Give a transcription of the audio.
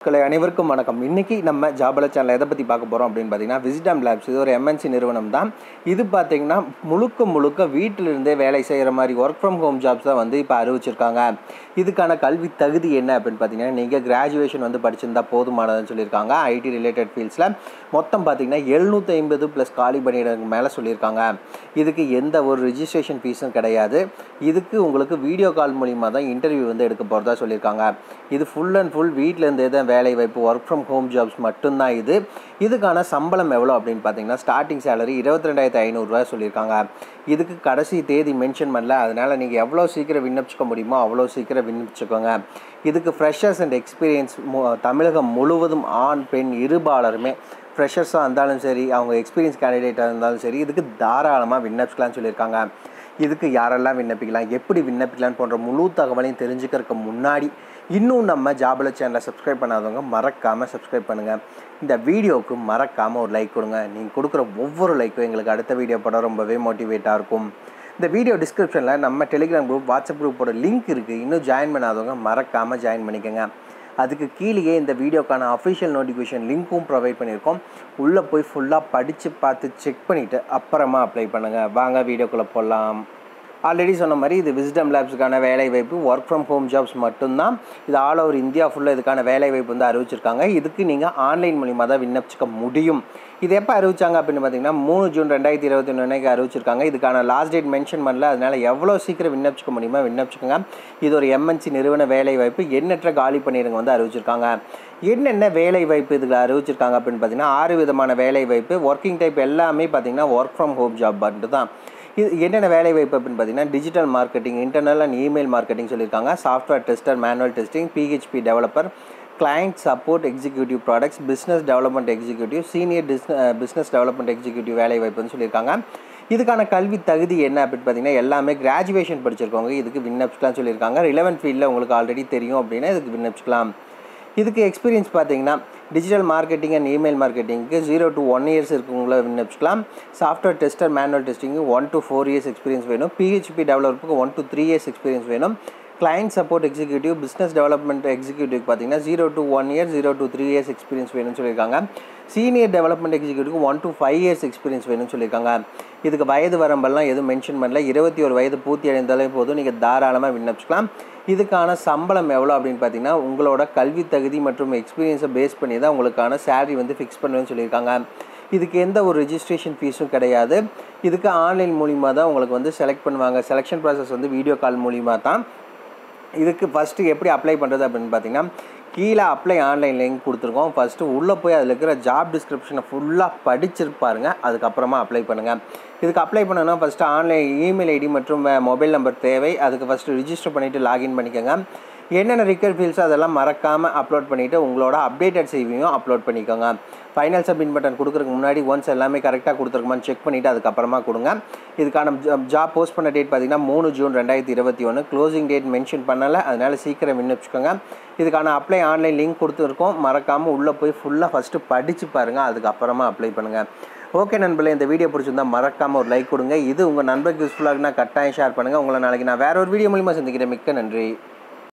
மக்களை அனைவருக்கும் வணக்கம் இன்னைக்கு நம்ம ஜாபல சேனல் எதை பற்றி பார்க்க போகிறோம் அப்படின்னு பார்த்தீங்கன்னா விசிடம் லேப்ஸ் இது ஒரு எம்என்சி நிறுவனம் தான் இது பார்த்தீங்கன்னா முழுக்க முழுக்க வீட்டிலிருந்தே வேலை செய்கிற மாதிரி ஒர்க் ஃப்ரம் ஹோம் ஜாப்ஸ் தான் வந்து இப்போ அறிவிச்சிருக்காங்க இதுக்கான கல்வி தகுதி என்ன அப்படின்னு பார்த்தீங்கன்னா நீங்கள் கிராஜுவேஷன் வந்து படிச்சிருந்தா போதுமானதுன்னு சொல்லியிருக்காங்க ஐடி ரிலேட்டட் ஃபீல்ட்ஸில் மொத்தம் பார்த்தீங்கன்னா எழுநூற்றி ஐம்பது ப்ளஸ் காலி பணியிடங்களுக்கு மேலே சொல்லியிருக்காங்க இதுக்கு எந்த ஒரு ரிஜிஸ்ட்ரேஷன் ஃபீஸும் கிடையாது இதுக்கு உங்களுக்கு வீடியோ கால் மூலிமா தான் இன்டர்வியூ வந்து எடுக்க போகிறதா சொல்லியிருக்காங்க இது ஃபுல் அண்ட் ஃபுல் வீட்டிலேருந்தே தான் வேலை வாய்ப்பு ஒர்க் ஃப்ரம் ஹோம் ஜாப்ஸ் மட்டும்தான் இது இதுக்கான சம்பளம் எவ்வளோ அப்படின்னு பார்த்தீங்கன்னா ஸ்டார்டிங் சேலரி இருபத்தி ரெண்டாயிரத்தி ஐநூறுரூவா சொல்லியிருக்காங்க இதுக்கு கடைசி தேதி மென்ஷன் பண்ணல அதனால் நீங்கள் எவ்வளோ சீக்கிரம் விண்ணப்பிச்சுக்க முடியுமோ அவ்வளோ சீக்கிரம் விண்ணப்பிச்சுக்கோங்க இதுக்கு ஃப்ரெஷர்ஸ் அண்ட் எக்ஸ்பீரியன்ஸ் தமிழகம் முழுவதும் ஆண் பெண் இருபாலருமே ஃப்ரெஷர்ஸாக இருந்தாலும் சரி அவங்க எக்ஸ்பீரியன்ஸ் கேண்டிடேட்டாக இருந்தாலும் சரி இதுக்கு தாராளமாக விண்ணப்பிக்கலாம்னு சொல்லியிருக்காங்க இதுக்கு யாரெல்லாம் விண்ணப்பிக்கலாம் எப்படி விண்ணப்பிக்கலாம் போன்ற முழு தகவலையும் தெரிஞ்சுக்கிறதுக்கு முன்னாடி இன்னும் நம்ம ஜாபல சேனலை சப்ஸ்கிரைப் பண்ணாதவங்க மறக்காமல் சப்ஸ்கிரைப் பண்ணுங்கள் இந்த வீடியோவுக்கு மறக்காமல் ஒரு லைக் கொடுங்க நீங்கள் கொடுக்குற ஒவ்வொரு லைக்கும் எங்களுக்கு அடுத்த வீடியோ படம் ரொம்பவே மோட்டிவேட்டாக இருக்கும் இந்த வீடியோ டிஸ்கிரிப்ஷனில் நம்ம டெலிகிராம் குரூப் வாட்ஸ்அப் குரூப்போட லிங்க் இருக்குது இன்னும் ஜாயின் பண்ணாதவங்க மறக்காமல் ஜாயின் பண்ணிக்கோங்க அதுக்கு கீழேயே இந்த வீடியோக்கான அஃபிஷியல் நோட்டிஃபிகேஷன் லிங்க்கும் ப்ரொவைட் பண்ணியிருக்கோம் உள்ளே போய் ஃபுல்லாக படித்து பார்த்து செக் பண்ணிவிட்டு அப்புறமா அப்ளை பண்ணுங்கள் வாங்க வீடியோக்குள்ளே போடலாம் ஆல்ரெடி சொன்ன மாதிரி இது விஸ்டம் லேப்ஸுக்கான வேலை வாய்ப்பு ஒர்க் ஃப்ரம் ஹோம் ஜாப்ஸ் மட்டும்தான் இது ஆல் ஓவர் இந்தியா ஃபுல்லாக இதுக்கான வேலை வாய்ப்பு வந்து அறிவிச்சிருக்காங்க இதுக்கு நீங்கள் ஆன்லைன் மூலிமா தான் விண்ணப்பிச்சிக்க முடியும் இது எப்போ அறிவிச்சாங்க அப்படின்னு பார்த்தீங்கன்னா மூணு ஜூன் ரெண்டாயிரத்தி இருபத்தி ஒன்றுக்கு அறிவிச்சிருக்காங்க இதுக்கான லாஸ்ட் டேட் மென்ஷன் பண்ணல அதனால் எவ்வளோ சீக்கிரம் விண்ணப்பிச்சிக்க முடியுமோ விண்ணப்பிச்சுக்கோங்க இது ஒரு எம்என்சி நிறுவன வேலை வாய்ப்பு எண்ணற்ற காலி பணியிடங்க வந்து அறிவிச்சிருக்காங்க என்னென்ன வேலை வாய்ப்பு இதில் அறிவிச்சிருக்காங்க அப்படின்னு பார்த்தீங்கன்னா ஆறு விதமான வேலை வாய்ப்பு ஒர்க்கிங் டைப் எல்லாமே பார்த்தீங்கன்னா ஒர்க் ஃப்ரம் ஹோம் ஜாப் மட்டும் தான் இது என்னென்ன வேலை வாய்ப்பு அப்படின்னு பார்த்தீங்கன்னா digital marketing internal and email marketing சொல்லியிருக்காங்க software tester manual testing PHP developer client support executive products business development executive senior dis business development executive வேலை வாய்ப்புன்னு சொல்லியிருக்காங்க இதுக்கான கல்வி தகுதி என்ன அப்படின்னு பார்த்தீங்கன்னா எல்லாமே கிராஜுவேஷன் படிச்சிருக்கவங்க இதுக்கு விண்ணப்பிச்சுக்கலாம் சொல்லியிருக்காங்க ரிலவென்ட் ஃபீல்டில் உங்களுக்கு ஆல்ரெடி தெரியும் அப்படின்னா இதுக்கு விண்ணப்பிச்சுக்கலாம் இதுக்கு எக்ஸ்பீரியன்ஸ் பார்த்தீங்கன்னா டிஜிட்டல் மார்க்கெட்டிங் அண்ட் இமெயில் மார்க்கெட்டிங்க்கு ஜீரோ டு ஒன் இயர்ஸ் இருக்கவங்கள விண்ணப்பிச்சுக்கலாம் சாஃப்ட்வேர் டெஸ்டர் மேனுவல் டெஸ்டிங்கு one to four years experience வேணும் பிஹெச்பி டெவலப்பருக்கு one to three years experience வேணும் client support executive business development executive பார்த்தீங்கன்னா zero to one year zero to three years experience வேணும்னு சொல்லியிருக்காங்க senior development executive one to five years experience வேணும்னு சொல்லியிருக்காங்க இதுக்கு வயது வரம்பெல்லாம் எதுவும் மென்ஷன் பண்ணல இருபத்தி ஒரு வயது பூர்த்தி அடைந்தாலே போதும் நீங்கள் தாராளமாக விண்ணப்பிச்சுக்கலாம் இதுக்கான சம்பளம் எவ்வளோ அப்படின்னு பார்த்தீங்கன்னா உங்களோட கல்வி தகுதி மற்றும் எக்ஸ்பீரியன்ஸை பேஸ் பண்ணி தான் உங்களுக்கான சேலரி வந்து ஃபிக்ஸ் பண்ணுவேன்னு சொல்லியிருக்காங்க இதுக்கு எந்த ஒரு ரிஜிஸ்ட்ரேஷன் ஃபீஸும் கிடையாது இதுக்கு ஆன்லைன் மூலிமா தான் உங்களுக்கு வந்து செலக்ட் பண்ணுவாங்க செலெக்ஷன் ப்ராசஸ் வந்து வீடியோ கால் மூலிமா தான் இதுக்கு ஃபஸ்ட்டு எப்படி அப்ளை பண்ணுறது அப்படின்னு பார்த்தீங்கன்னா கீழே அப்ளை ஆன்லைன் லிங்க் கொடுத்துருக்கோம் ஃபஸ்ட்டு உள்ளே போய் அதில் இருக்கிற ஜாப் டிஸ்கிரிப்ஷனை ஃபுல்லாக படிச்சிருப்பாருங்க அதுக்கப்புறமா அப்ளை பண்ணுங்கள் இதுக்கு அப்ளை பண்ணணும்னா ஃபஸ்ட்டு ஆன்லைன் இமெயில் ஐடி மற்றும் மொபைல் நம்பர் தேவை அதுக்கு ஃபஸ்ட்டு ரிஜிஸ்டர் பண்ணிவிட்டு லாகின் பண்ணிக்கோங்க என்னென்ன ரிக்கர் ஃபீல்ஸோ அதெல்லாம் மறக்காமல் அப்லோட் பண்ணிவிட்டு உங்களோட அப்டேட்டட் செய்வியும் அப்லோட் பண்ணிக்கோங்க ஃபைனல் சப்மிட் பட்டன் கொடுக்குறதுக்கு முன்னாடி ஒன்ஸ் எல்லாமே கரெக்டாக கொடுத்துருக்குமான்னு செக் பண்ணிவிட்டு அதுக்கப்புறமா கொடுங்க இதுக்கான ஜாப் போஸ்ட் பண்ண டேட் பார்த்தீங்கன்னா மூணு ஜூன் ரெண்டாயிரத்தி இருபத்தி ஒன்று க்ளோசிங் டேட் மென்ஷன் பண்ணலை அதனால் சீக்கிரம் விண்ணப்பிச்சுக்கோங்க இதுக்கான அப்ளை ஆன்லைன் லிங்க் கொடுத்துருக்கோம் மறக்காமல் உள்ளே போய் ஃபுல்லாக ஃபஸ்ட்டு படித்து பாருங்கள் அதுக்கப்புறமா அப்ளை பண்ணுங்கள் ஓகே நண்பர்களே இந்த வீடியோ பிடிச்சிருந்தா மறக்காமல் ஒரு லைக் கொடுங்க இது உங்கள் நண்பருக்கு யூஸ்ஃபுல்லாக இருந்தால் கட்டாயம் ஷேர் பண்ணுங்கள் உங்களை நாளைக்கு நான் வேற ஒரு வீடியோ மூலிமா சந்திக்கிறேன் மிக்க நன்றி